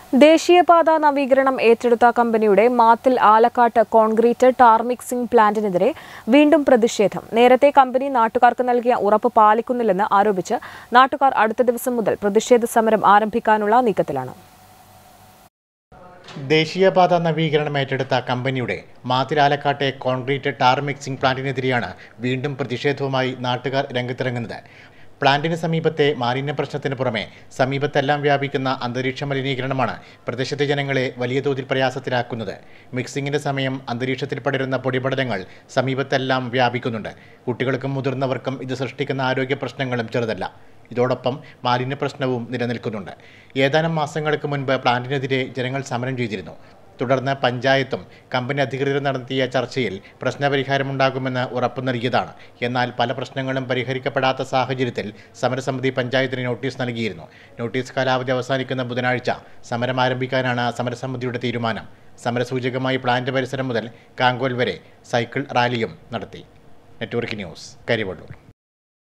ദേശീയപാത നവീകരണം ഏറ്റെടുത്ത കമ്പനിയുടെ Mathil Alakkad concrete tar mixing പ്ലാന്റിനെതിരെ വീണ്ടും പ്രതിഷേധം നേരത്തെ കമ്പനി നാട്ടുകാർക്ക് നൽകിയ ഉറപ്പ് പാലിക്കുന്നില്ലെന്ന് ആരോപിച്ച് നാട്ടുകാർ അടുത്ത ദിവസം മുതൽ പ്രതിഷേധ സമരം ആരംഭിക്കാനുള്ള നീക്കത്തിലാണ് ദേശീയപാത നവീകരണം ഏറ്റെടുത്ത കമ്പനിയുടെ മാതിരാലക്കാട്ടെ കോൺക്രീറ്റ് ടാർ മിക്സിംഗ് പ്ലാന്റിനെതിരെയാണ് വീണ്ടും പ്രതിഷേധവുമായി നാട്ടുകാർ രംഗത്തിറങ്ങുന്നത് പ്ലാന്റിന് സമീപത്തെ മാലിന്യ പ്രശ്നത്തിന് പുറമെ സമീപത്തെല്ലാം വ്യാപിക്കുന്ന അന്തരീക്ഷ മലിനീകരണമാണ് പ്രദേശത്തെ ജനങ്ങളെ വലിയ തോതിൽ പ്രയാസത്തിലാക്കുന്നത് മിക്സിംഗിന്റെ സമയം അന്തരീക്ഷത്തിൽ പടരുന്ന പൊടിപടലങ്ങൾ സമീപത്തെല്ലാം വ്യാപിക്കുന്നുണ്ട് കുട്ടികൾക്കും മുതിർന്നവർക്കും ഇത് സൃഷ്ടിക്കുന്ന ആരോഗ്യ പ്രശ്നങ്ങളും ചെറുതല്ല ഇതോടൊപ്പം മാലിന്യ പ്രശ്നവും നിലനിൽക്കുന്നുണ്ട് ഏതാനും മാസങ്ങൾക്ക് മുൻപ് പ്ലാന്റിനെതിരെ ജനങ്ങൾ സമരം ചെയ്തിരുന്നു തുടർന്ന് പഞ്ചായത്തും കമ്പനി അധികൃതരും നടത്തിയ ചർച്ചയിൽ പ്രശ്നപരിഹാരമുണ്ടാകുമെന്ന് ഉറപ്പു നൽകിയതാണ് എന്നാൽ പല പ്രശ്നങ്ങളും പരിഹരിക്കപ്പെടാത്ത സാഹചര്യത്തിൽ സമരസമിതി പഞ്ചായത്തിന് നോട്ടീസ് നൽകിയിരുന്നു നോട്ടീസ് കാലാവധി അവസാനിക്കുന്ന ബുധനാഴ്ച സമരം ആരംഭിക്കാനാണ് സമരസമിതിയുടെ തീരുമാനം സമരസൂചകമായി പ്ലാന്റ് പരിസരം മുതൽ കാങ്കോൽ വരെ സൈക്കിൾ റാലിയും നടത്തി നെറ്റ്വർക്ക് ന്യൂസ് കരിവള്ളൂർ